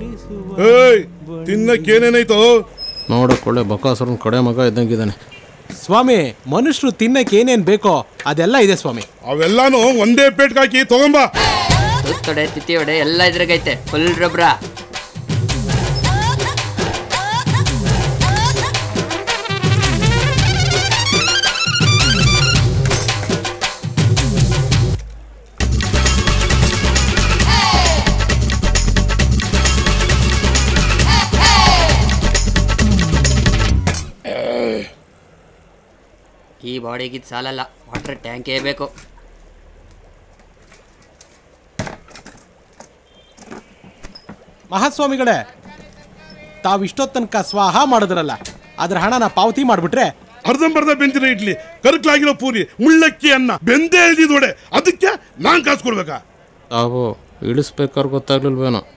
ಏಯ್ ತಿನ್ನಕ್ಕೆ ಏನೇನೈತೋ ನೋಡಕ್ ಒಳ್ಳೆ ಬಕಾಸುರನ್ ಕಡೆ ಮಗ ಇದ್ದಂಗಿದ್ದಾನೆ ಸ್ವಾಮಿ ಮನುಷ್ಯರು ತಿನ್ನಕ್ಕೆ ಏನೇನ್ ಬೇಕೋ ಅದೆಲ್ಲ ಇದೆ ಸ್ವಾಮಿ ಅವೆಲ್ಲಾನು ಒಂದೇ ಪೇಟ್ಗೆ ಹಾಕಿ ತಗೊಂಬ ತುತ್ತೊಡೆ ತಿತ್ತಿ ಒಡೆ ಎಲ್ಲ ಇದ್ರಾಗೈತೆ ಫುಲ್ ರಬ್ರ ಈ ಬಾಡಿಗಿದ್ ಸಾಲಲ್ಲ ವಾಟರ್ ಟ್ಯಾಂಕೇ ಬೇಕು ಮಹಾಸ್ವಾಮಿಗಳೇ ತಾವು ಇಷ್ಟೊತ್ತು ತನಕ ಸ್ವಾಹ ಮಾಡಿದ್ರಲ್ಲ ಅದ್ರ ಹಣನ ಪಾವತಿ ಮಾಡ್ಬಿಟ್ರೆ ಅರ್ಧಂಬರ್ಧ ಬೆಂದಿರೋ ಇಡ್ಲಿ ಕರ್ಕಲಾಗಿರೋ ಪೂರಿ ಮುಳ್ಳಕ್ಕಿ ಅನ್ನ ಬೆಂದೇ ಇಲ್ದಿದೋಡೆ ಅದಕ್ಕೆ ನಾನ್ ಕಾಸು ಕೊಡ್ಬೇಕಾ ತಾವು ಇಳಿಸ್ಬೇಕಾದ್ರೆ ಗೊತ್ತಾಗ್ಲಿಲ್ವೇನೋ